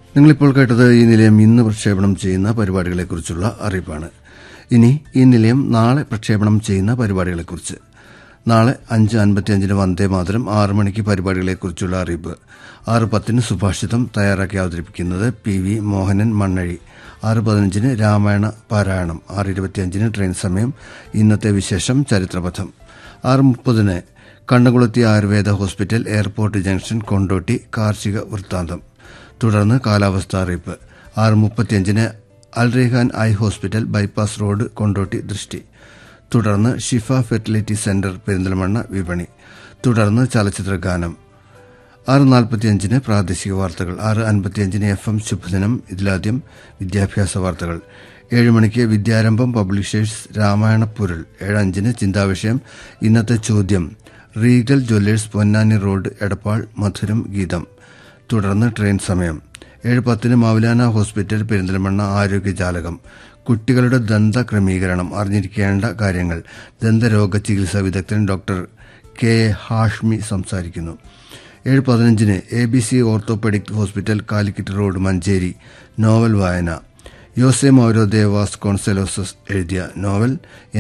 നിങ്ങളിപ്പോൾ കേട്ടത് ഈ നിലയം ഇന്ന് പ്രക്ഷേപണം ചെയ്യുന്ന പരിപാടികളെക്കുറിച്ചുള്ള അറിയിപ്പാണ് ഇനി ഈ നിലയം നാളെ പ്രക്ഷേപണം ചെയ്യുന്ന പരിപാടികളെക്കുറിച്ച് നാളെ അഞ്ച് അൻപത്തിയഞ്ചിന് വന്ദേ മാതരം ആറ് മണിക്ക് പരിപാടികളെക്കുറിച്ചുള്ള അറിയിപ്പ് ആറ് പത്തിന് സുഭാഷിതം തയ്യാറാക്കി അവതരിപ്പിക്കുന്നത് പി വി മോഹനൻ മണ്ണഴി ആറ് പതിനഞ്ചിന് രാമായണ പാരായണം ആറ് ഇരുപത്തിയഞ്ചിന് ട്രെയിൻ സമയം ഇന്നത്തെ വിശേഷം ചരിത്രപഥം ആറ് മുപ്പതിന് കണ്ണകുളത്തി Ayurveda hospital airport junction Kondotty കാർഷിക വൃത്താന്തം തുടർന്ന് കാലാവസ്ഥ അറിയിപ്പ് ആറ് മുപ്പത്തിയഞ്ചിന് Al Rehan eye hospital bypass road Kondotty ദൃഷ്ടി തുടർന്ന് ഷിഫ ഫെർട്ടിലിറ്റി സെന്റർ പെരിന്തൽമണ്ണ വിപണി തുടർന്ന് ചലച്ചിത്ര ഗാനം ആറ് നാൽപ്പത്തിയഞ്ചിന് പ്രാദേശിക വാർത്തകൾ ആറ് അൻപത്തിയഞ്ചിന് എഫ് എം ശുഭദിനം ഇതിലാദ്യം വിദ്യാഭ്യാസ വാർത്തകൾ ഏഴ് മണിക്ക് വിദ്യാരംഭം പബ്ലിഷേഴ്സ് രാമായണ പുരൾ ഏഴ് അഞ്ചിന് ചിന്താവിഷയം ഇന്നത്തെ ചോദ്യം Regal jewellers Ponnani road Edappal മധുരം ഗീതം തുടർന്ന് ട്രെയിൻ സമയം ഏഴ് പത്തിന് മൗലാന ഹോസ്പിറ്റൽ പെരിന്തൽമണ്ണ ആരോഗ്യജാലകം കുട്ടികളുടെ ദന്ത ക്രമീകരണം അറിഞ്ഞിരിക്കേണ്ട കാര്യങ്ങൾ ദന്തരോഗ ചികിത്സാ വിദഗ്ധൻ ഡോക്ടർ കെ എ ഹാഷ്മി സംസാരിക്കുന്നു ഏഴ് പതിനഞ്ചിന് A B C orthopaedic hospital Calicut road Manjeri novel വായന യോസെ മൗരോ ദേവാസ് കോൺസെലോസസ് എഴുതിയ നോവൽ